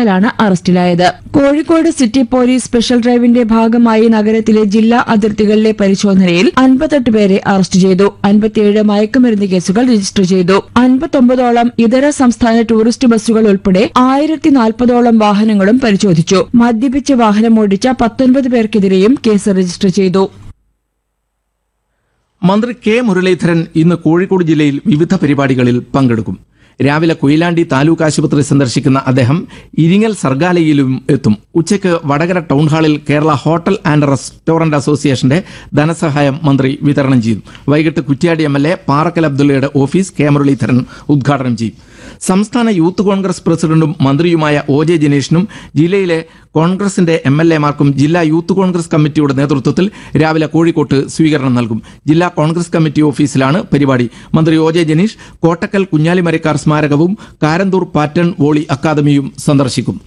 ഇക്ബാലാണ് അറസ്റ്റിലായത് Kozhikode city police special ഡ്രൈവിന്റെ ഭാഗമായി നഗരത്തിലെ ജില്ലാ അതിർത്തികളിലെ പരിശോധനയിൽ അൻപത്തെട്ട് പേരെ അറസ്റ്റ് ചെയ്തു അൻപത്തിയേഴ് മയക്കുമരുന്ന് കേസുകൾ രജിസ്റ്റർ ചെയ്തു അൻപത്തൊമ്പതോളം ഇതര സംസ്ഥാന ടൂറിസ്റ്റ് ബസ്സുകൾ ഉൾപ്പെടെ ആയിരത്തി നാൽപ്പതോളം വാഹനങ്ങളും പരിശോധിച്ചു മദ്യപിച്ച് വാഹനമോടിച്ച പത്തൊൻപത് പേർക്കെതിരെയും കേസ് രജിസ്റ്റർ ചെയ്തു മന്ത്രി കെ മുരളീധരൻ ഇന്ന് കോഴിക്കോട് ജില്ലയിൽ വിവിധ പരിപാടികളിൽ പങ്കെടുക്കും രാവിലെ കൊയിലാണ്ടി താലൂക്ക് ആശുപത്രി സന്ദർശിക്കുന്ന അദ്ദേഹം ഇരിങ്ങൽ സർഗാലയിലും എത്തും ഉച്ചയ്ക്ക് വടകര ടൗൺ ഹാളിൽ കേരള ഹോട്ടൽ ആൻഡ് റെസ്റ്റോറന്റ് അസോസിയേഷന്റെ ധനസഹായം മന്ത്രി വിതരണം ചെയ്യും വൈകിട്ട് Kuttiadi M L A Parakkal അബ്ദുള്ളയുടെ ഓഫീസ് കെ മുരളീധരൻ ഉദ്ഘാടനം ചെയ്യും സംസ്ഥാന യൂത്ത് കോൺഗ്രസ് പ്രസിഡന്റും മന്ത്രിയുമായ ഒ ജെ ജനീഷിനും ജില്ലയിലെ കോൺഗ്രസിന്റെ എം എൽ എമാർക്കും ജില്ലാ യൂത്ത് കോൺഗ്രസ് കമ്മിറ്റിയുടെ നേതൃത്വത്തിൽ രാവിലെ കോഴിക്കോട്ട് സ്വീകരണം നൽകും ജില്ലാ കോൺഗ്രസ് കമ്മിറ്റി ഓഫീസിലാണ് പരിപാടി മന്ത്രി ഒ ജെ ജനീഷ് കോട്ടക്കൽ കുഞ്ഞാലിമരക്കാർ സ്മാരകവും കാരന്തൂർ പാറ്റൺ വോളി അക്കാദമിയും സന്ദർശിക്കും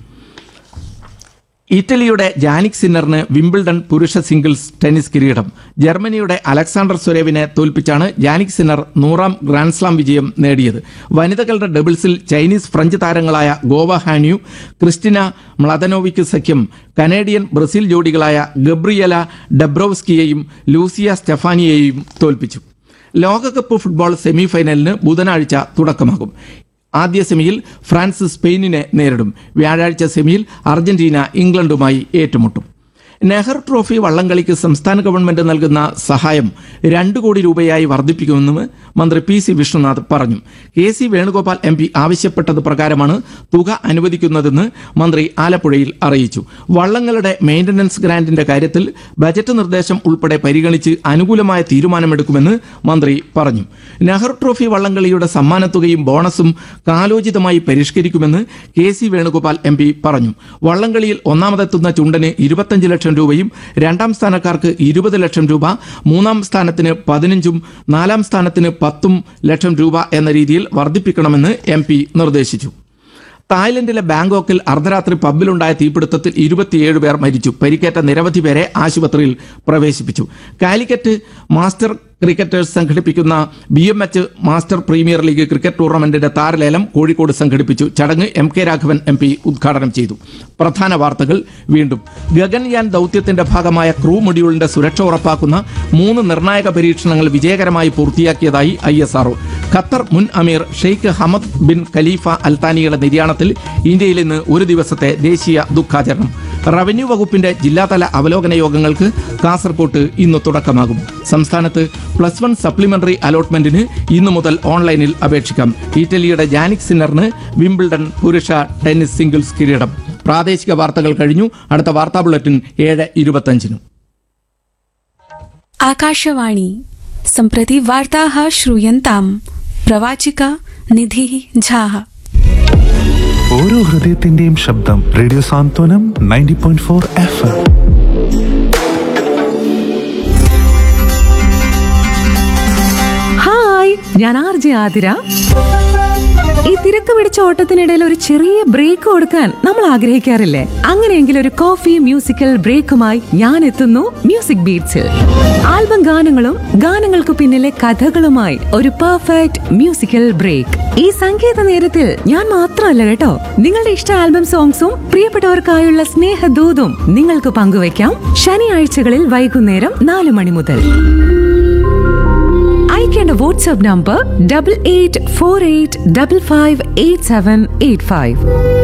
ഇറ്റലിയുടെ ജാനിക് സിന്നറിന് വിംബിൾഡൺ പുരുഷ സിംഗിൾസ് ടെന്നീസ് കിരീടം ജർമ്മനിയുടെ അലക്സാണ്ടർ സ്വരേവിനെ തോൽപ്പിച്ചാണ് ജാനിക് സിന്നർ നൂറാം ഗ്രാൻഡ്സ്ലാം വിജയം നേടിയത് വനിതകളുടെ ഡബിൾസിൽ ചൈനീസ് ഫ്രഞ്ച് താരങ്ങളായ ഗോവ ഹാന്യു ക്രിസ്റ്റിന മ്ലതനോവിക്ക് സഖ്യം കനേഡിയൻ ബ്രസീൽ ജോഡികളായ ഗബ്രിയല ഡബ്രോവ്സ്കിയെയും ലൂസിയ സ്റ്റെഫാനിയെയും തോൽപ്പിച്ചു ലോകകപ്പ് ഫുട്ബോൾ സെമിഫൈനലിന് ബുധനാഴ്ച തുടക്കമാകും ആദ്യ സെമിയിൽ ഫ്രാൻസ് സ്പെയിനിനെ നേരിടും വ്യാഴാഴ്ച സെമിയിൽ അർജന്റീന ഇംഗ്ലണ്ടുമായി ഏറ്റുമുട്ടും നെഹർ ട്രോഫി വള്ളംകളിക്ക് സംസ്ഥാന ഗവൺമെന്റ് നൽകുന്ന സഹായം രണ്ടു കോടി രൂപയായി വർദ്ധിപ്പിക്കുമെന്ന് മന്ത്രി പി സി വിഷ്ണുനാഥ് പറഞ്ഞു K C Venugopal M P ആവശ്യപ്പെട്ടത് പ്രകാരമാണ് തുക അനുവദിക്കുന്നതെന്ന് മന്ത്രി ആലപ്പുഴയിൽ അറിയിച്ചു വള്ളങ്ങളുടെ മെയിന്റനൻസ് ഗ്രാന്റിന്റെ കാര്യത്തിൽ ബജറ്റ് നിർദ്ദേശം ഉൾപ്പെടെ പരിഗണിച്ച് അനുകൂലമായ തീരുമാനമെടുക്കുമെന്ന് മന്ത്രി പറഞ്ഞു നെഹ്റു ട്രോഫി വള്ളംകളിയുടെ സമ്മാനത്തുകയും ബോണസും കാലോചിതമായി പരിഷ്കരിക്കുമെന്ന് K C Venugopal M P പറഞ്ഞു വള്ളംകളിയിൽ ഒന്നാമതെത്തുന്ന ചുണ്ടന് ഇരുപത്തഞ്ച് ലക്ഷം രൂപയും രണ്ടാം സ്ഥാനക്കാർക്ക് ഇരുപത് ലക്ഷം രൂപ മൂന്നാം സ്ഥാനത്തിന് പതിനഞ്ചും നാലാം സ്ഥാനത്തിന് പത്തും ലക്ഷം രൂപ എന്ന രീതിയിൽ വർദ്ധിപ്പിക്കണമെന്ന് എം പി നിർദ്ദേശിച്ചു തായ്ലൻഡിലെ ബാങ്കോക്കിൽ അർദ്ധരാത്രി പബ്ബിലുണ്ടായ തീപിടുത്തത്തിൽ ഇരുപത്തിയേഴ് പേർ മരിച്ചു പരിക്കേറ്റ നിരവധി പേരെ ആശുപത്രിയിൽ പ്രവേശിപ്പിച്ചു കാലിക്കറ്റ് മാസ്റ്റർ ക്രിക്കറ്റേഴ്സ് സംഘടിപ്പിക്കുന്ന B M H master premier league cricket ടൂർണമെന്റിന്റെ താരലേലം കോഴിക്കോട് സംഘടിപ്പിച്ചു ചടങ്ങ് M K Raghavan M P ഉദ്ഘാടനം ചെയ്തു പ്രധാന വാർത്തകൾ വീണ്ടും ഗഗൻയാൻ ദൌത്യത്തിന്റെ ഭാഗമായ ക്രൂ മൊഡ്യൂളിന്റെ സുരക്ഷ ഉറപ്പാക്കുന്ന മൂന്ന് നിർണായക പരീക്ഷണങ്ങൾ വിജയകരമായി പൂർത്തിയാക്കിയതായി ഐ എസ് ആർഒ ഖത്തർ മുൻ അമീർ ഷെയ്ഖ് ഹമദ് ബിൻ ഖലീഫ അൽത്താനിയുടെ നിര്യാണത്തിൽ ഇന്ത്യയിൽ ഇന്ന് ഒരു ദിവസത്തെ ദേശീയ ദുഃഖാചരണം റവന്യൂ വകുപ്പിന്റെ ജില്ലാതല അവലോകന യോഗങ്ങൾക്ക് കാസർകോട്ട് ഇന്ന് തുടക്കമാകും സംസ്ഥാനത്ത് പ്ലസ് വൺ സപ്ലിമെന്ററി അലോട്ട്മെന്റിന് ഇന്നു മുതൽ ഓൺലൈനിൽ അപേക്ഷിക്കാം ഇറ്റലിയുടെ ജാനിക് സിന്നറിന് വിംബിൾഡൺ പുരുഷ ടെന്നീസ് സിംഗിൾസ് കിരീടം പ്രാദേശിക വാർത്തകൾ കഴിഞ്ഞു അടുത്ത വാർത്താ ബുള്ളറ്റിൻ ഏഴ് ഇരുപത്തഞ്ചിനും आकाशवाणी सम्प्रति वार्ताः श्रूयन्ताम् प्रवाचिका निधिः झाः ഓരോ ഹൃദയത്തിന്റെയും ശബ്ദം radio Santhwanam ninety point four F M hi ഞാൻ ആർ ജെ ആതിര ഈ തിരക്ക് പിടിച്ച ഓട്ടത്തിനിടയിൽ ഒരു ചെറിയ ബ്രേക്ക് കൊടുക്കാൻ നമ്മൾ ആഗ്രഹിക്കാറില്ലേ അങ്ങനെയെങ്കിൽ ഒരു കോഫി മ്യൂസിക്കൽ ബ്രേക്കുമായി ഞാൻ എത്തുന്നു മ്യൂസിക് ബീറ്റ്സിൽ ആൽബം ഗാനങ്ങളും ഗാനങ്ങൾക്ക് പിന്നിലെ കഥകളുമായി ഒരു പെർഫെക്റ്റ് മ്യൂസിക്കൽ ബ്രേക്ക് ഈ സംഗീത നേരത്തിൽ ഞാൻ മാത്രമല്ല കേട്ടോ നിങ്ങളുടെ ഇഷ്ട ആൽബം സോങ്സും പ്രിയപ്പെട്ടവർക്കായുള്ള സ്നേഹദൂതും നിങ്ങൾക്ക് പങ്കുവയ്ക്കാം ശനിയാഴ്ചകളിൽ വൈകുന്നേരം നാല് മണി മുതൽ അയക്കേണ്ട WhatsApp number double eight four eight double five eight seven eight five